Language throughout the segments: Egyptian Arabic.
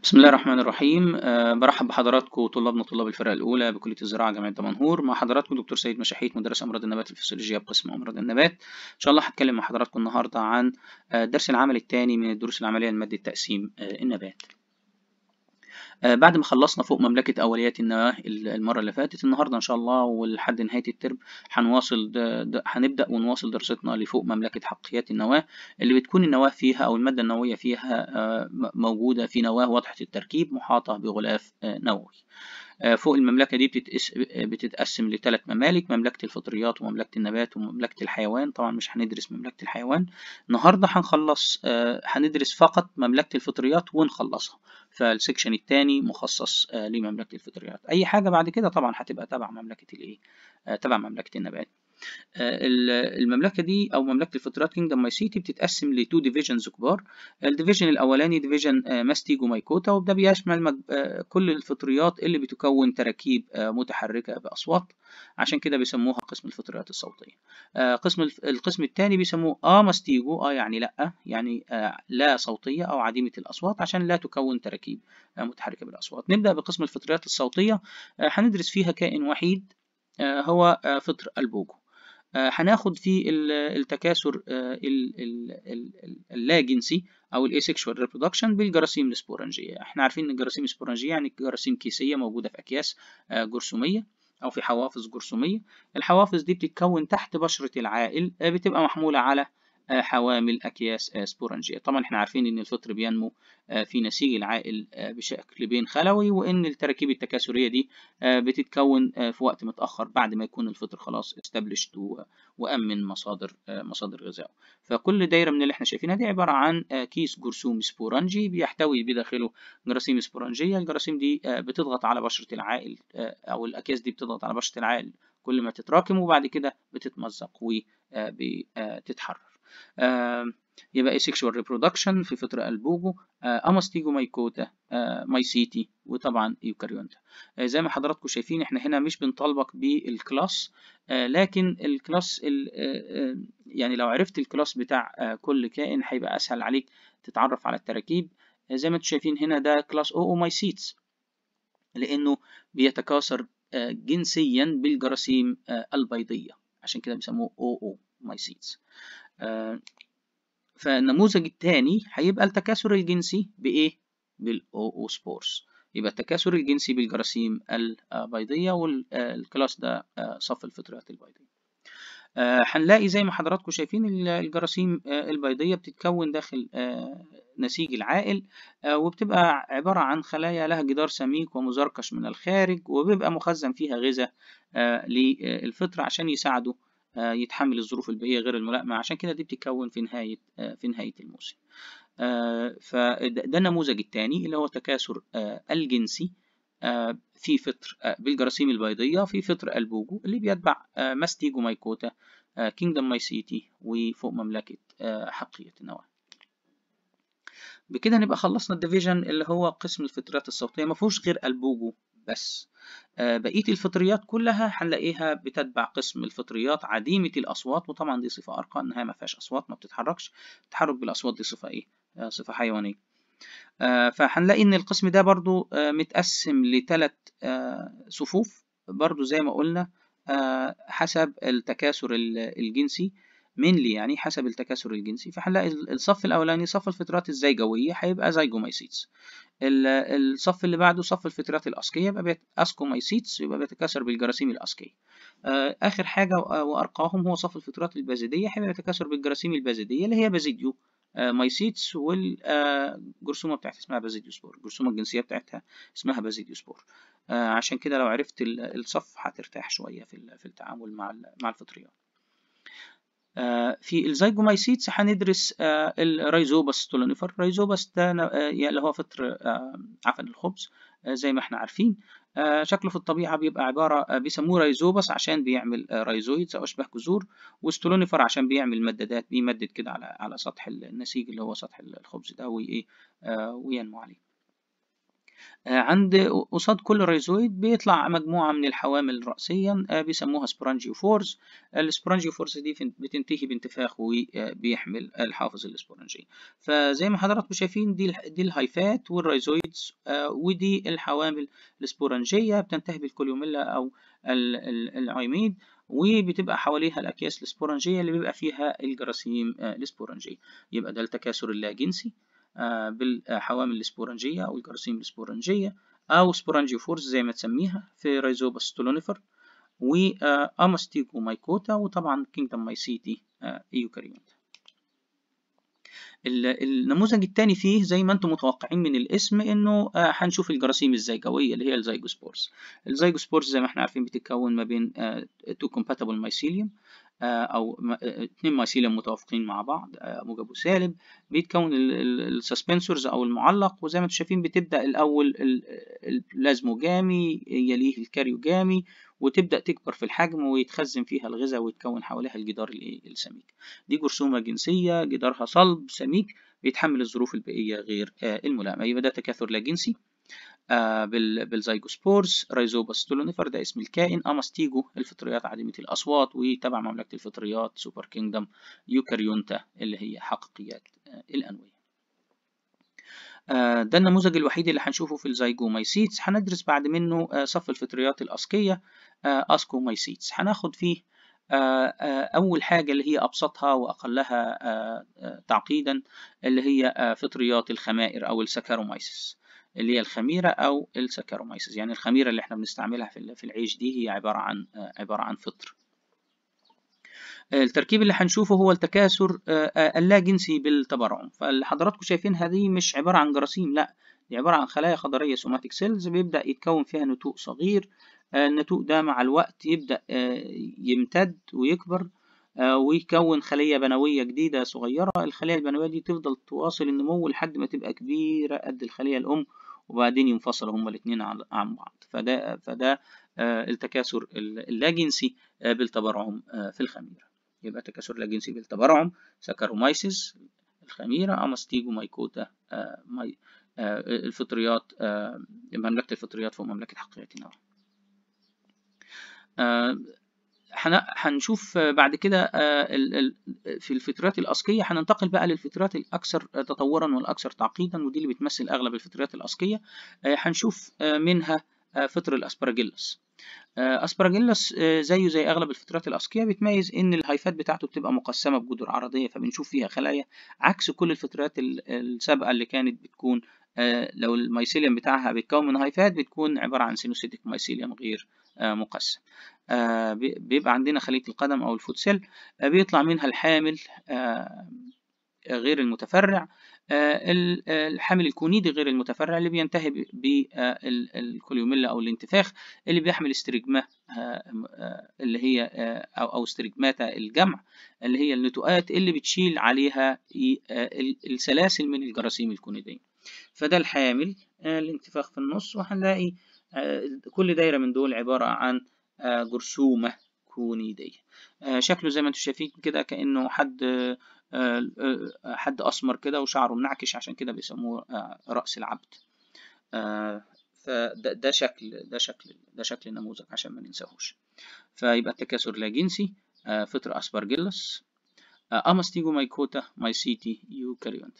بسم الله الرحمن الرحيم أه برحب بحضراتكم طلابنا طلاب الفرقة الأولى بكلية الزراعة جامعة دمنهور مع حضراتكم دكتور سيد مشاحيت مدرس أمراض النبات الفسيولوجية بقسم أمراض النبات إن شاء الله هتكلم مع حضراتكم النهاردة عن الدرس العملي الثاني من الدروس العملية لمادة تقسيم النبات آه بعد ما خلصنا فوق مملكة أوليات النواة المرة اللي فاتت النهاردة إن شاء الله ولحد نهاية الترم هنواصل هنبدأ ونواصل دراستنا لفوق مملكة حقيات النواة اللي بتكون النواة فيها أو المادة النووية فيها آه موجودة في نواة واضحة التركيب محاطة بغلاف آه نووي. فوق المملكة دي بتتقس... بتتقسم لثلاث ممالك مملكة الفطريات ومملكة النبات ومملكة الحيوان طبعا مش هندرس مملكة الحيوان النهاردة هنخلص هندرس فقط مملكة الفطريات ونخلصها فالسكشن الثاني مخصص لمملكة الفطريات أي حاجة بعد كده طبعا هتبقى تبع مملكة الإيه تبع مملكة النبات المملكه دي او مملكه الفطريات كينجدم مايسيتي بتتقسم لتو ديفيجنز كبار الديفيجن الاولاني ديفيجن ماستيجو مايكوتا وده بيشمل كل الفطريات اللي بتكون تراكيب متحركه باصوات عشان كده بيسموها قسم الفطريات الصوتيه قسم القسم الثاني بيسموه اه ماستيجو اه يعني لا يعني آه لا صوتيه او عديمه الاصوات عشان لا تكون تراكيب متحركه بالاصوات نبدا بقسم الفطريات الصوتيه هندرس فيها كائن وحيد هو فطر البوجو هناخد في التكاثر اللا جنسي او الاسكشوال ريبرودكشن بالجراثيم السبورنجيه احنا عارفين ان الجراثيم السبورنجيه يعني جراثيم كيسيه موجوده في اكياس جرثوميه او في حوافظ جرثوميه الحوافظ دي بتتكون تحت بشره العائل بتبقى محموله على حوامل أكياس سبورنجية طبعا احنا عارفين ان الفطر بينمو في نسيج العائل بشكل بين خلوي وان التراكيب التكاثرية دي بتتكون في وقت متأخر بعد ما يكون الفطر خلاص استبلشت وأمن مصادر مصادر غذائه فكل دايرة من اللي احنا شايفينها دي عبارة عن كيس جرثوم سبورنجي بيحتوي بداخله جراثيم سبورنجية الجراثيم دي بتضغط على بشرة العائل أو الأكياس دي بتضغط على بشرة العائل كل ما تتراكم وبعد كده بتتمزق وبتتحرر آه يبقى asexual reproduction في فطر البوجو آه اماستيجو مايكوتا آه مايسيتي وطبعا يوكاريونتا زي ما حضراتكم شايفين احنا هنا مش بنطالبك بالكلاس لكن الكلاس يعني لو عرفت الكلاس بتاع كل كائن هيبقى اسهل عليك تتعرف على التراكيب زي ما انتم شايفين هنا ده كلاس او مايسيتس لانه بيتكاثر جنسيا بالجراثيم البيضيه عشان كده بيسموه او او مايسيتس آه فالنموذج الثاني هيبقى التكاثر الجنسي بإيه؟ بالأوسبورس يبقى التكاثر الجنسي بالجراثيم البيضية والكلاس ده صف الفطريات البيضية هنلاقي زي ما حضراتكم شايفين الجراثيم البيضية بتتكون داخل نسيج العائل وبتبقى عبارة عن خلايا لها جدار سميك ومزركش من الخارج وبيبقى مخزن فيها غذاء للفطر عشان يساعده يتحمل الظروف البيئية غير الملائمة عشان كده دي بتتكون في نهاية في نهاية الموسم فده النموذج الثاني اللي هو تكاثر الجنسي في فطر بالجراثيم البيضية في فطر البوجو اللي بيتبع ماستيجو مايكوتا كينجدم مايسيتي وفوق مملكة حقية النواة بكده نبقى خلصنا الديفيجن اللي هو قسم الفطريات الصوتية مفهوش غير البوجو بس بقية الفطريات كلها هنلاقيها بتتبع قسم الفطريات عديمة الأصوات وطبعا دي صفة أرقى إنها ما فيهاش أصوات ما بتتحركش التحرك بالأصوات دي صفة إيه؟ صفة حيوانية فهنلاقي إن القسم ده برضو متقسم لثلاث صفوف برضو زي ما قلنا حسب التكاثر الجنسي منلي يعني حسب التكاثر الجنسي فهنلاقي الصف الاولاني صف الفطريات الزيجويه هيبقى زيجومايسيتس الصف اللي بعده صف الفطريات الاسكيه يبقى اسكومايسيتس يبقى بيتكاثر بالجراثيم الاسكيه اخر حاجه وارقاهم هو صف الفطريات البازيديه هيبقى بيتكاثر بالجراثيم البازيديه اللي هي بازيديو مايسيتس والجرثومه بتاعتها اسمها بازيديو سبور الجرثومه الجنسيه بتاعتها اسمها بازيديو سبور عشان كده لو عرفت الصف هترتاح شويه في التعامل مع مع الفطريات في الزيجومايسيتس هندرس الريزوباس ستولونيفر الريزوباس ده اللي هو فطر عفن الخبز زي ما احنا عارفين شكله في الطبيعة بيبقى عبارة بيسموه ريزوباس عشان بيعمل رايزويدز أو أشباه جذور وستولونيفر عشان بيعمل مدادات بيمدد كده على على سطح النسيج اللي هو سطح الخبز ده وإيه وينمو عليه عند قصاد كل ريزويد بيطلع مجموعة من الحوامل رأسيا بيسموها سبورانجيوفورز السبورانجيوفورز دي بتنتهي بانتفاخ وبيحمل الحافظ الاسبورانجي فزي ما حضراتكم شايفين دي دي الهايفات والريزويدز ودي الحوامل الاسبورانجية بتنتهي بالكوليوميلا أو العيميد وبتبقى حواليها الأكياس الاسبورانجية اللي بيبقى فيها الجراثيم الاسبورانجية يبقى ده التكاثر اللاجنسي بالحوامل الاسبورانجية أو الجراثيم الاسبورانجية أو سبورانجيوفورز زي ما تسميها في ريزوباس ستولونيفر وأماستيكو مايكوتا وطبعا كينجدم مايسيتي إيوكاريونتا النموذج الثاني فيه زي ما انتم متوقعين من الاسم انه هنشوف الجراثيم الزيجويه اللي هي الزيجوسبورز الزيجوسبورز زي ما احنا عارفين بتتكون ما بين تو كومباتبل مايسيليوم او اثنين مايسيليوم متوافقين مع بعض موجب وسالب بيتكون السسبنسورز او المعلق وزي ما انتم شايفين بتبدا الاول البلازموجامي يليه الكاريوجامي وتبدا تكبر في الحجم ويتخزن فيها الغذاء ويتكون حواليها الجدار السميك دي جرثومه جنسيه جدارها صلب سميك بيتحمل الظروف البيئيه غير الملائمه يبقى ده تكاثر لا جنسي آه بالزيجوسبورز رايزوباس ستولونيفر ده اسم الكائن اماستيجو الفطريات عديمة الأصوات وتبع مملكة الفطريات سوبر كينجدم يوكاريونتا اللي هي حقيقيات آه الأنوية آه ده النموذج الوحيد اللي هنشوفه في الزيجومايسيتس هندرس بعد منه صف الفطريات الأصقية أسكومايسيتس هناخد فيه أول حاجة اللي هي أبسطها وأقلها تعقيدا اللي هي فطريات الخمائر أو السكارومايسيس اللي هي الخميرة أو السكارومايسيس يعني الخميرة اللي احنا بنستعملها في العيش دي هي عبارة عن عبارة عن فطر التركيب اللي هنشوفه هو التكاثر اللا جنسي بالتبرعم فاللي حضراتكم شايفينها دي مش عبارة عن جراثيم لا دي عبارة عن خلايا خضرية سوماتيك سيلز بيبدأ يتكون فيها نتوء صغير النتوء ده مع الوقت يبدأ يمتد ويكبر ويكون خلية بنوية جديدة صغيرة الخلية البنوية دي تفضل تواصل النمو لحد ما تبقى كبيرة قد الخلية الأم وبعدين ينفصلوا هما الاتنين عن بعض فده فده التكاثر اللاجنسي بالتبرعم في الخميرة يبقى تكاثر لاجنسي بالتبرعم سكارومايسيس الخميرة أماستيجو مايكوتا ماي الفطريات مملكة الفطريات فوق مملكة حقيقتنا هنشوف بعد كده في الفطريات الأسقية هننتقل بقى للفطريات الأكثر تطورا والأكثر تعقيدا ودي اللي بتمثل أغلب الفطريات الأسقية هنشوف منها فطر الأسبراجيلس أسبراجيلس زيه زي أغلب الفطريات الأسقية بيتميز إن الهايفات بتاعته بتبقى مقسمة بجذور عرضية فبنشوف فيها خلايا عكس كل الفطريات السابقة اللي كانت بتكون لو الميسيليوم بتاعها بيتكون من هايفات بتكون عبارة عن سينوسيتك ميسيليوم غير مقسم آه بيبقى عندنا خلية القدم أو الفوت سيل آه بيطلع منها الحامل آه غير المتفرع الحامل الكونيدي غير المتفرع اللي بينتهي بالكوليوميلا أو الانتفاخ اللي بيحمل استرجما اللي هي أو أو استرجماتا الجمع اللي هي النتوءات اللي بتشيل عليها السلاسل من الجراثيم الكونيدية فده الحامل الانتفاخ في النص وهنلاقي كل دايرة من دول عبارة عن جرثومة كونيدية شكله زي ما انتم شايفين كده كأنه حد حد أسمر كده وشعره منعكش عشان كده بيسموه رأس العبد فده ده شكل ده شكل ده شكل النموذج عشان ما ننساهوش فيبقى التكاثر لا جنسي فطر أسبرجيلس أماستيجو مايكوتا مايسيتي يوكاريونتا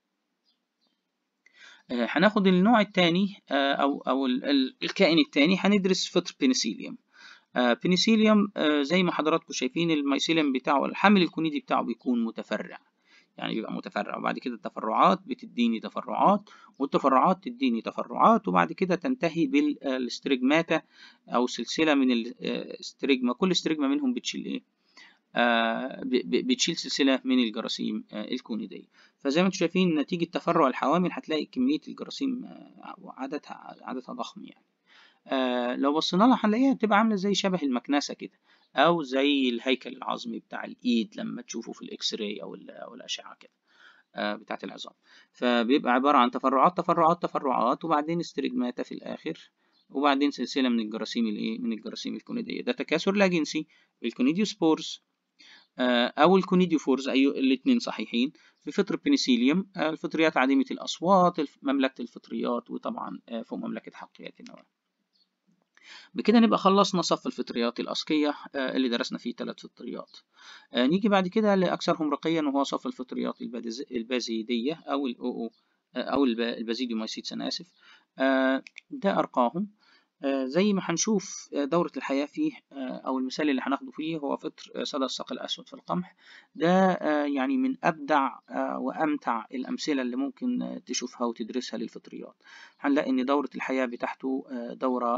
هناخد النوع الثاني او او الكائن الثاني هندرس فطر بنسيليوم بنسيليوم زي ما حضراتكم شايفين الميسيليوم بتاعه الحمل الكونيدي بتاعه بيكون متفرع يعني بيبقى متفرع وبعد كده التفرعات بتديني تفرعات والتفرعات تديني تفرعات وبعد كده تنتهي بالاسترجماتا او سلسله من الاسترجما كل استرجما منهم بتشيل ايه آه بتشيل سلسلة من الجراثيم آه الكونيدية فزي ما انتم شايفين نتيجة تفرع الحوامل هتلاقي كمية الجراثيم آه عددها عددها ضخم يعني لو بصينا لها هنلاقيها بتبقى عاملة زي شبه المكنسة كده أو زي الهيكل العظمي بتاع الإيد لما تشوفه في الإكس راي أو, أو الأشعة كده بتاعة العظام فبيبقى عبارة عن تفرعات تفرعات تفرعات وبعدين استرجماتا في الآخر وبعدين سلسلة من الجراثيم الإيه من الجراثيم الكونيدية ده تكاثر لا جنسي بالكونيديوسبورز او الكونيديوفورز اي الاثنين صحيحين بفطر بنسيليوم الفطريات عديمة الأصوات مملكة الفطريات وطبعا فوق مملكة حقيقيات النواة بكده نبقى خلصنا صف الفطريات الأسقية اللي درسنا فيه ثلاث فطريات نيجي بعد كده لأكثرهم رقيا وهو صف الفطريات البازيدية أو ال أو البازيديومايسيتس أنا آسف ده أرقاهم زي ما هنشوف دورة الحياة فيه أو المثال اللي هناخده فيه هو فطر صدى الساق الأسود في القمح ده يعني من أبدع وأمتع الأمثلة اللي ممكن تشوفها وتدرسها للفطريات هنلاقي إن دورة الحياة بتاعته دورة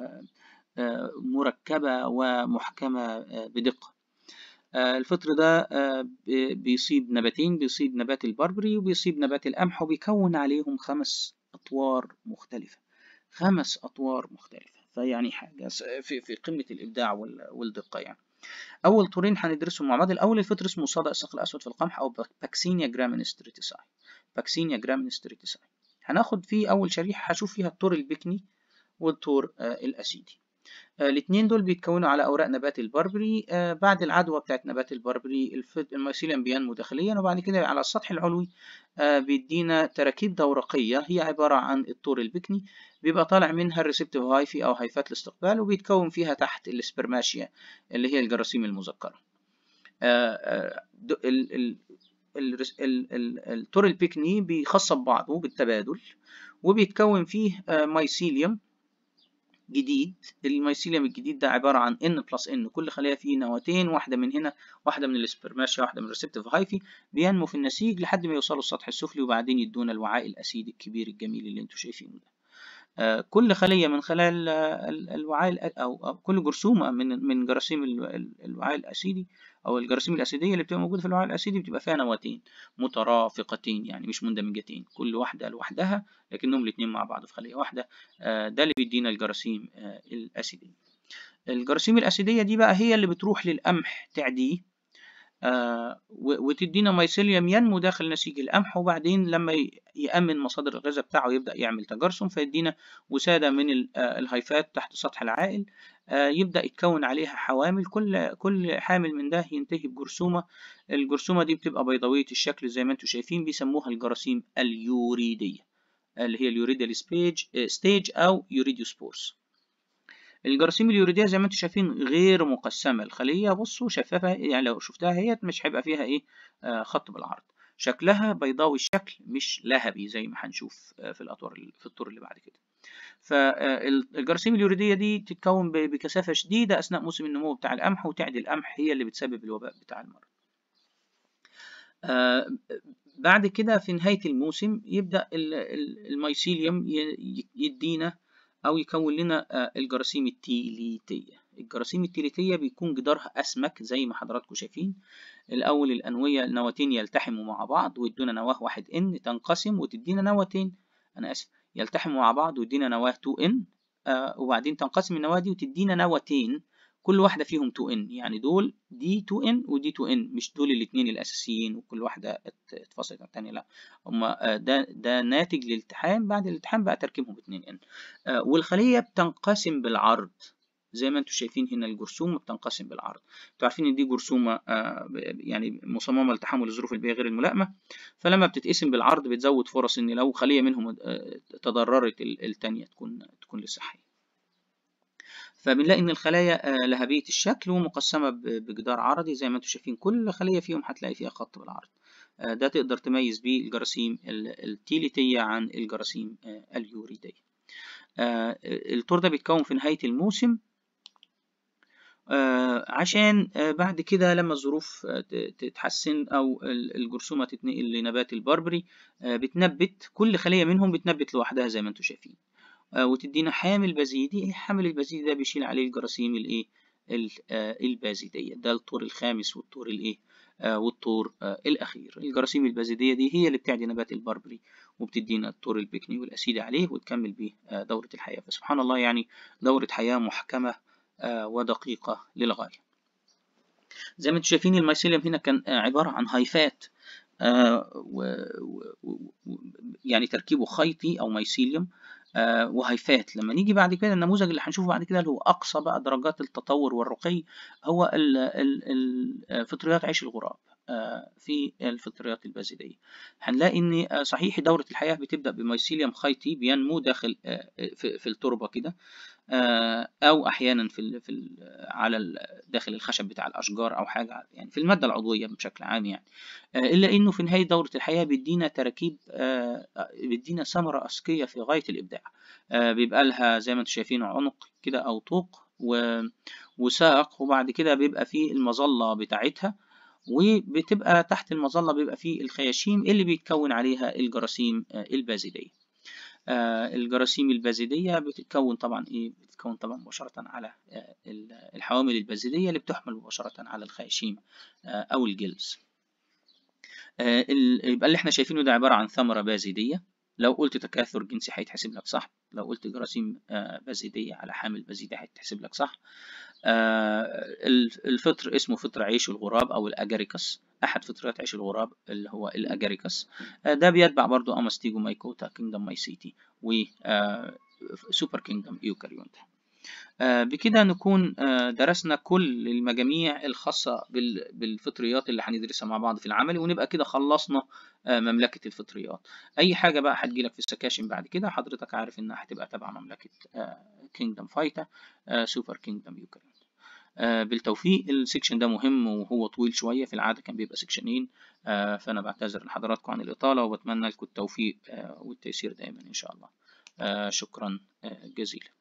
مركبة ومحكمة بدقة الفطر ده بيصيب نباتين بيصيب نبات البربري وبيصيب نبات القمح وبيكون عليهم خمس أطوار مختلفة خمس أطوار مختلفة فيعني حاجة في, في قمة الإبداع والدقة يعني أول طورين هندرسهم مع بعض الأول الفطر اسمه صدى الساق الأسود في القمح أو باكسينيا جرامينستريتساي باكسينيا جرامينستريتساي هناخد فيه أول شريحة هشوف فيها الطور البكني والطور الأسيدي الاثنين دول بيتكونوا على اوراق نبات البربري آه بعد العدوى بتاعت نبات البربري الميسيليوم بينمو داخليا وبعد كده على السطح العلوي آه بيدينا تراكيب دورقيه هي عباره عن الطور البكني بيبقى طالع منها الريسبتيف هايفي او هايفات الاستقبال وبيتكون فيها تحت السبرماشيا اللي هي الجراثيم المذكره آه الطور البكني بيخصب بعضه بالتبادل وبيتكون فيه مايسيليوم جديد الميسيليوم الجديد ده عبارة عن N بلس N كل خلية فيه نواتين واحدة من هنا واحدة من السبرماشيا واحدة من الريسبتيف هايفي بينمو في النسيج لحد ما يوصلوا السطح السفلي وبعدين يدونا الوعاء الأسيدي الكبير الجميل اللي انتوا شايفينه ده آه كل خلية من خلال الوعاء أو, أو كل جرثومة من من جراثيم الوعاء الأسيدي أو الجراثيم الأسيدية اللي بتبقى موجودة في الوعاء الأسيدي بتبقى فيها نواتين مترافقتين يعني مش مندمجتين كل واحدة لوحدها لكنهم الاتنين مع بعض في خلية واحدة آه ده اللي بيدينا الجراثيم آه الأسيدية الجراثيم الأسيدية دي بقى هي اللي بتروح للقمح تعديه آه وتدينا ميسيليوم ينمو داخل نسيج القمح وبعدين لما يأمن مصادر الغذاء بتاعه يبدأ يعمل تجرثم فيدينا وسادة من الهيفات تحت سطح العائل آه يبدأ يتكون عليها حوامل كل كل حامل من ده ينتهي بجرثومة الجرثومة دي بتبقى بيضاوية الشكل زي ما انتم شايفين بيسموها الجراثيم اليوريدية اللي هي اليوريديال ستيج ستيج أو يوريديوسبورس الجراثيم اليوريدية زي ما انتم شايفين غير مقسمة الخلية بصوا شفافة يعني لو شفتها هي مش هيبقى فيها ايه آه خط بالعرض شكلها بيضاوي الشكل مش لهبي زي ما هنشوف آه في الأطوار في الطور اللي بعد كده فالجراثيم اليوريدية دي تتكون بكثافة شديدة أثناء موسم النمو بتاع القمح وتعدي القمح هي اللي بتسبب الوباء بتاع المرض آه بعد كده في نهاية الموسم يبدأ الميسيليوم يدينا أو يكون لنا الجراثيم التيليتية الجراثيم التيليتية بيكون جدارها أسمك زي ما حضراتكم شايفين الأول الأنوية النواتين يلتحموا مع بعض ويدونا نواة واحد إن تنقسم وتدينا نواتين أنا آسف يلتحموا مع بعض ويدينا نواة 2 إن آه وبعدين تنقسم النواة دي وتدينا نواتين كل واحدة فيهم 2 إن يعني دول دي 2 إن ودي 2 إن مش دول الاتنين الأساسيين وكل واحدة اتفصلت عن التانية لا هما ده ده ناتج للالتحام بعد الالتحام بقى تركيبهم 2 إن آه والخلية بتنقسم بالعرض زي ما انتم شايفين هنا الجرثومة بتنقسم بالعرض انتوا عارفين ان دي جرثومة آه يعني مصممة لتحمل الظروف البيئية غير الملائمة فلما بتتقسم بالعرض بتزود فرص ان لو خلية منهم آه تضررت التانية تكون تكون لسه حية فبنلاقي ان الخلايا لهبية الشكل ومقسمة بجدار عرضي زي ما انتم شايفين كل خلية فيهم هتلاقي فيها خط بالعرض ده تقدر تميز بيه الجراثيم التيليتية عن الجراثيم اليوريدية الطور ده بيتكون في نهاية الموسم عشان بعد كده لما الظروف تتحسن او الجرثومة تتنقل لنبات البربري بتنبت كل خلية منهم بتنبت لوحدها زي ما انتم شايفين وتدينا حامل بازيدي الحامل البازيدي ده بيشيل عليه الجراثيم الايه البازيدية ده الطور الخامس والطور الايه والطور الاخير الجراثيم البازيدية دي هي اللي بتعدي نبات البربري وبتدينا الطور البكني والاسيدي عليه وتكمل بيه دورة الحياة فسبحان الله يعني دورة حياة محكمة ودقيقة للغاية زي ما انتم شايفين الميسيليوم هنا كان عبارة عن هايفات و يعني تركيبه خيطي او ميسيليوم آه وهيفات لما نيجي بعد كده النموذج اللي هنشوفه بعد كده اللي هو اقصى بقى درجات التطور والرقي هو الفطريات عيش الغراب في الفطريات البازيدية هنلاقي ان صحيح دورة الحياة بتبدأ بميسيليوم خيطي بينمو داخل في التربة كده او احيانا في ال في ال على داخل الخشب بتاع الاشجار او حاجه يعني في الماده العضويه بشكل عام يعني الا انه في نهايه دوره الحياه بيدينا تراكيب بيدينا ثمره اسقيه في غايه الابداع بيبقى لها زي ما انتم شايفين عنق كده او طوق وساق وبعد كده بيبقى فيه المظله بتاعتها وبتبقى تحت المظله بيبقى فيه الخياشيم اللي بيتكون عليها الجراثيم البازيليه آه الجراثيم البازيدية بتتكون طبعا ايه بتتكون طبعا مباشرة على آه الحوامل البازيدية اللي بتحمل مباشرة على الخياشيم آه او الجلز يبقى اللي احنا شايفينه ده عبارة عن ثمرة بازيدية لو قلت تكاثر جنسي هيتحسب لك صح لو قلت جراثيم بازيدية على حامل بازيدي هيتحسب لك صح الفطر اسمه فطر عيش الغراب او الاجاريكس احد فطريات عيش الغراب اللي هو الاجاريكس ده بيتبع برضو اماستيجو مايكوتا كينجدم مايسيتي و سوبر كينجدم ايوكاريونتا بكده نكون درسنا كل المجاميع الخاصة بالفطريات اللي هندرسها مع بعض في العملي ونبقى كده خلصنا مملكة الفطريات أي حاجة بقى هتجيلك في السكاشن بعد كده حضرتك عارف إنها هتبقى تبع مملكة كينجدم فايتا سوبر كينجدم يوكرين بالتوفيق السكشن ده مهم وهو طويل شوية في العادة كان بيبقى سكشنين فأنا بعتذر لحضراتكم عن الإطالة وبتمنى لكم التوفيق والتيسير دايما إن شاء الله شكرا جزيلا